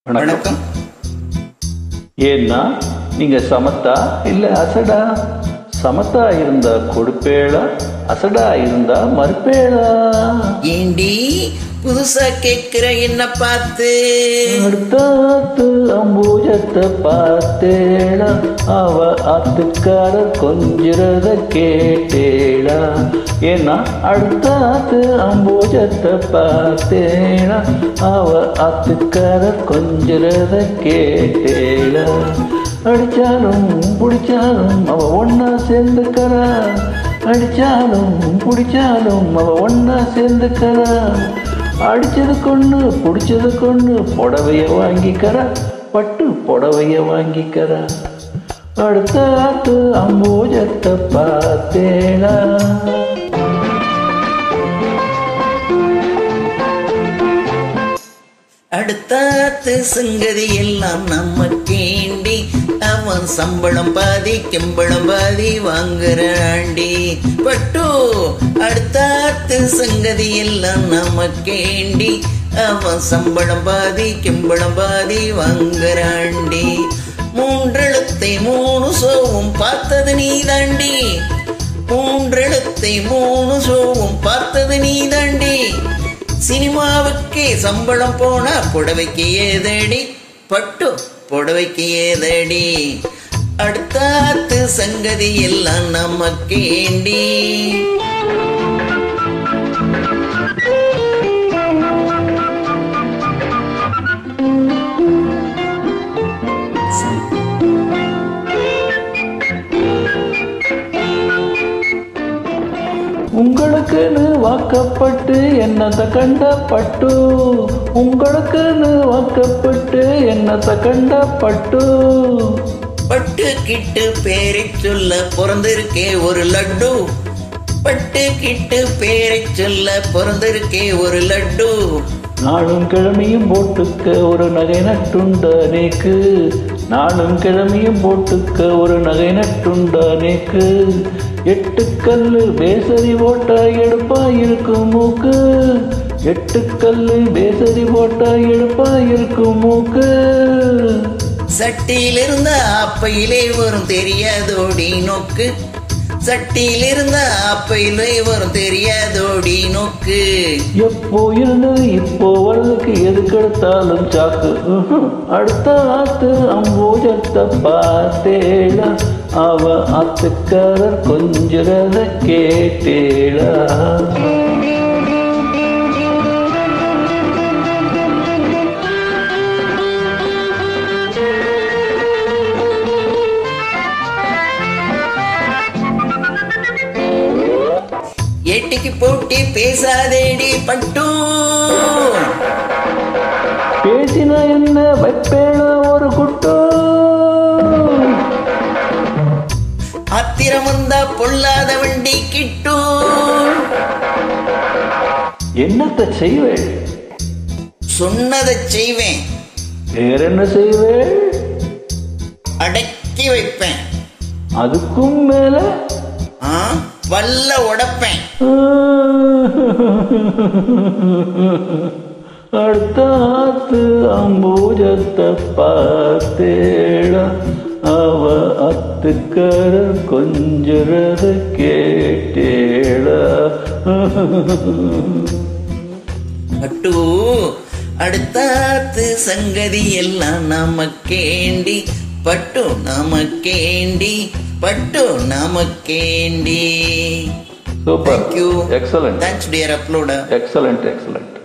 வணக்கம் ஏன்னா நீங்க சமத்தா இல்ல அசடா சமத்தா இருந்தா கொடுப்பேளா அசடா இருந்தா மறுப்பேளா ஏண்டி புதுசா கேக்குற என்ன பார்த்து அடுத்தாத்து அம்பூஜத்தை பார்த்தேளா அவ ஆத்துக்காரர் கொஞ்சிறத கேட்டேளா ஏன்னா அடுத்தாத்து அம்பூஜத்தை பார்த்தேளா அவ ஆத்துக்காரர் கொஞ்சிறத கேட்டேளா அடிச்சாலும் பிடிச்சாலும் அவ ஒன்னா சேர்ந்துக்கறா அடிச்சாலும் பிடிச்சாலும் அவ ஒன்னா சேர்ந்துக்கறா அடிச்சது கொண்டு பிடிச்சது கொண்டு புடவைய வாங்கிக்கறா பட்டு புடவைய வாங்கிக்கறா அடுத்த ஆத்து அம்பூஜத்தை பார்த்தேளா அடுத்தாத்து சங்கதி எல்லாம் நம்ம கேண்டி அவன் சம்பளம் பாதி கிம்பளம் பாதி வாங்குறாண்டி பட்டு அடுத்தாத்து சங்கதி எல்லாம் நம்ம கேண்டி அவன் சம்பளம் பாதி கிம்பளம் பாதி வாங்குறாண்டி மூன்றெழுத்தை மூணு சோவும் பார்த்தது நீதாண்டி மூன்றெழுத்தை மூணு சோவும் பார்த்தது நீதாண்டி சினிமாவுக்கே சம்பளம் போனா புடவைக்கு ஏதடி பட்டு புடவைக்கு ஏதடி அடுத்தாத்து சங்கதி எல்லாம் நமக்கேண்டி உங்களுக்குன்னு வாக்கப்பட்டு என்னத்தை கண்ட பட்டு உங்களுக்குன்னு வாக்கப்பட்டு என்னத்தை கண்ட பட்டு பட்டு கிட்டு பேரை சொல்ல பிறந்திருக்கே ஒரு லட்டு பட்டு கிட்டு பேரை சொல்ல பிறந்திருக்கே ஒரு லட்டு நாளும் கிழமையும் போட்டுக்க ஒரு நகை நட்டுண்டானேக்கு நாளும் கிழமையும் போட்டுக்க ஒரு நகை நட்டுண்டானேக்கு எட்டு கல்லு பேசரி போட்டா எடுப்பா இருக்கும் மூக்கு எட்டு கல்லு பேசரி போட்டா எடுப்பா இருக்கும் மூக்கு சட்டியிலிருந்த அப்பையிலே வரும் தெரியாதோடி நோக்கு சட்டியிலிருந்த அப்பையிலே வரும் தெரியாதோடி நோக்கு எப்போ இருந்தது இப்போ வரதுக்கு எதுக்கெடுத்தாலும் சாக்கு ம்ஹும். அடுத்த ஆத்து அம்போஜத்தை பார்த்தேளா அவ ஆத்துக்காரர் கொஞ்சிறத கேட்டேளா எட்டிக்கு போட்டி பேசாதேடி பட்டு பேசினா என்ன வைப்பேளா ஒரு குட்டு ஆத்திரம் வந்தா பொல்லாத வண்டி கிட்டு என்னத்தை செய்வேள் சொன்னதை செய்வேன் வேற என்ன செய்வேள் அடக்கி வைப்பேன் அதுக்கும் மேல ஆ வல்ல உடைப்பேன் அடுத்த ஆத்து அம்பூஜத்தை பார்த்தேடா அவ அத்துக்கர கொஞ்சரத கேட்டேடா பட்டு அடுத்தாத்து சங்கதி எல்லாம் நமக்கேண்டி பட்டு நமக்கேண்டி பட்டு நமக்கேண்டி super Thank you. Excellent thanks dear uploader excellent excellent